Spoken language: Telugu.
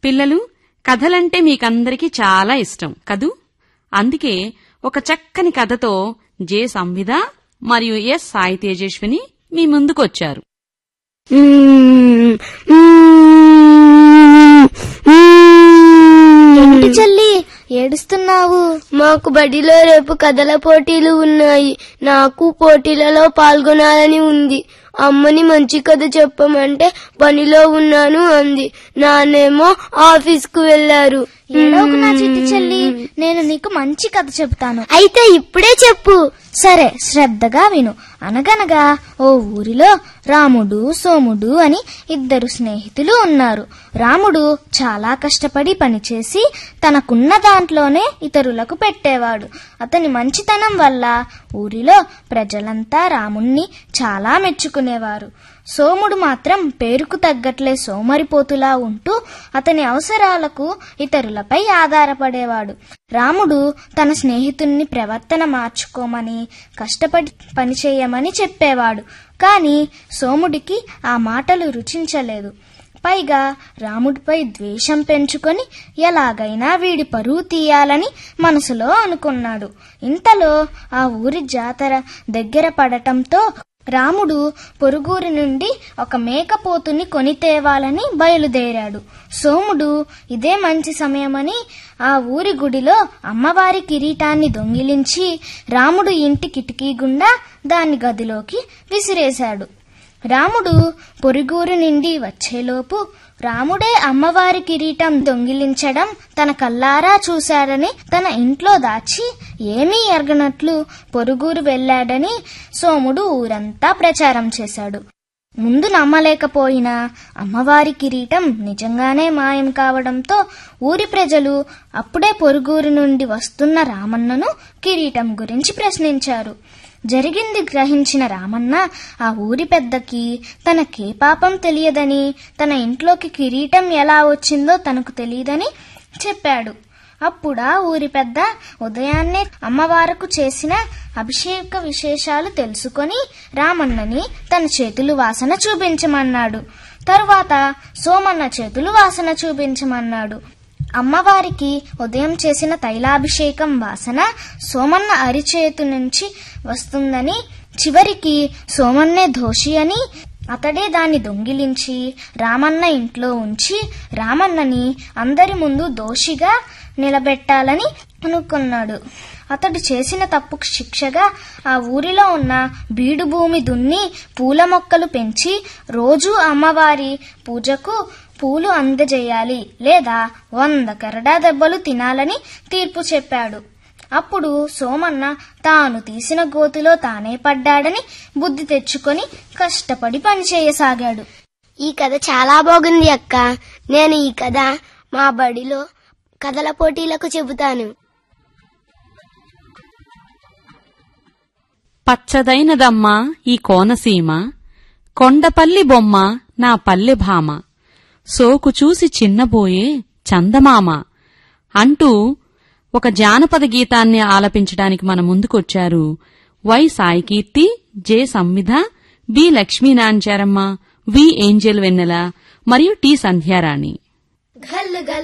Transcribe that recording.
పిల్లలు కథలంటే మీకందరికీ చాలా ఇష్టం కదూ అందుకే ఒక చక్కని కథతో జే సంవిధ మరియు ఎస్ సాయి తేజస్విని మీ ముందుకొచ్చారు ఏంటి చెల్లి ఏడుస్తున్నావు మాకు బడిలో రేపు కథల పోటీలు ఉన్నాయి నాకు పోటీలలో పాల్గొనాలని ఉంది అమ్మని మంచి కథ చెప్పమంటే పనిలో ఉన్నాను అంది నానేమో ఆఫీస్ కు వెళ్లారు ఏడవకు నా చిట్టి చెల్లి నేను నీకు మంచి కథ చెబుతాను అయితే ఇప్పుడే చెప్పు సరే శ్రద్ధగా విను అనగనగా ఓ ఊరిలో రాముడు సోముడు అని ఇద్దరు స్నేహితులు ఉన్నారు రాముడు చాలా కష్టపడి పనిచేసి తనకున్న దాంట్లోనే ఇతరులకు పెట్టేవాడు అతని మంచితనం వల్ల ఊరిలో ప్రజలంతా రాముణ్ణి చాలా మెచ్చుకునేవారు సోముడు మాత్రం పేరుకు తగ్గట్లే సోమరిపోతులా ఉంటూ అతని అవసరాలకు ఇతరులపై ఆధారపడేవాడు రాముడు తన స్నేహితుణ్ణి ప్రవర్తన మార్చుకోమని కష్టపడి పనిచేయమని చెప్పేవాడు కాని సోముడికి ఆ మాటలు రుచించలేదు పైగా రాముడిపై ద్వేషం పెంచుకొని ఎలాగైనా వీడి పరువు తీయాలని మనసులో అనుకున్నాడు ఇంతలో ఆ ఊరి జాతర దగ్గర పడటంతో రాముడు పొరుగురి నుండి ఒక మేకపోతుని కొని తేవాలని బయలుదేరాడు సోముడు ఇదే మంచి సమయమని ఆ ఊరి గుడిలో అమ్మవారి కిరీటాన్ని దొంగిలించి రాముడు ఇంటి కిటికీ గుండా దాని గదిలోకి విసిరేశాడు రాముడు పొరుగురు నుండి వచ్చేలోపు రాముడే అమ్మవారి కిరీటం దొంగిలించడం తన కల్లారా చూశాడని తన ఇంట్లో దాచి ఏమీ ఎరగనట్లు పొరుగురు వెళ్లాడని సోముడు ఊరంతా ప్రచారం చేశాడు ముందు నమ్మలేకపోయినా అమ్మవారి కిరీటం నిజంగానే మాయం కావడంతో ఊరి ప్రజలు అప్పుడే పొరుగురు నుండి వస్తున్న రామన్నను కిరీటం గురించి ప్రశ్నించారు జరిగింది గ్రహించిన రామన్న ఆ ఊరి పెద్దకి తనకే పాపం తెలియదని తన ఇంట్లోకి కిరీటం ఎలా వచ్చిందో తనకు తెలియదని చెప్పాడు అప్పుడా ఊరి పెద్ద ఉదయాన్నే అమ్మవారకు చేసిన అభిషేక విశేషాలు తెలుసుకొని రామన్నని తన చేతులు వాసన చూపించమన్నాడు తరువాత సోమన్న చేతులు వాసన చూపించమన్నాడు అమ్మవారికి ఉదయం చేసిన తైలాభిషేకం వాసన సోమన్న అరిచేతు నుంచి వస్తుందని చివరికి సోమన్నే దోషి అని అతడే దాన్ని దొంగిలించి రామన్న ఇంట్లో ఉంచి రామన్నని అందరి ముందు దోషిగా నిలబెట్టాలని అనుకున్నాడు అతడు చేసిన తప్పుకు శిక్షగా ఆ ఊరిలో ఉన్న బీడు భూమి దున్ని పూల మొక్కలు పెంచి రోజూ అమ్మవారి పూజకు పూలు అందజేయాలి లేదా వంద కరడా దెబ్బలు తినాలని తీర్పు చెప్పాడు అప్పుడు సోమన్న తాను తీసిన గోతిలో తానే పడ్డాడని బుద్ధి తెచ్చుకొని కష్టపడి పనిచేయసాగాడు ఈ కథ చాలా బాగుంది అక్క నేను ఈ కథ మా బడిలో కథల పోటీలకు చెబుతాను పచ్చదైనదమ్మా ఈ కోనసీమ కొండపల్లి బొమ్మ నా పల్లె భామ సోకు చూసి చిన్నబోయే చందమామ అంటూ ఒక జానపద గీతాన్ని ఆలపించడానికి మన ముందుకొచ్చారు Y Saikeerthi J Samvidha B Lakshminancharamma V Angel Vennela మరియు టి సంధ్యారాణి గల్లు గల్లు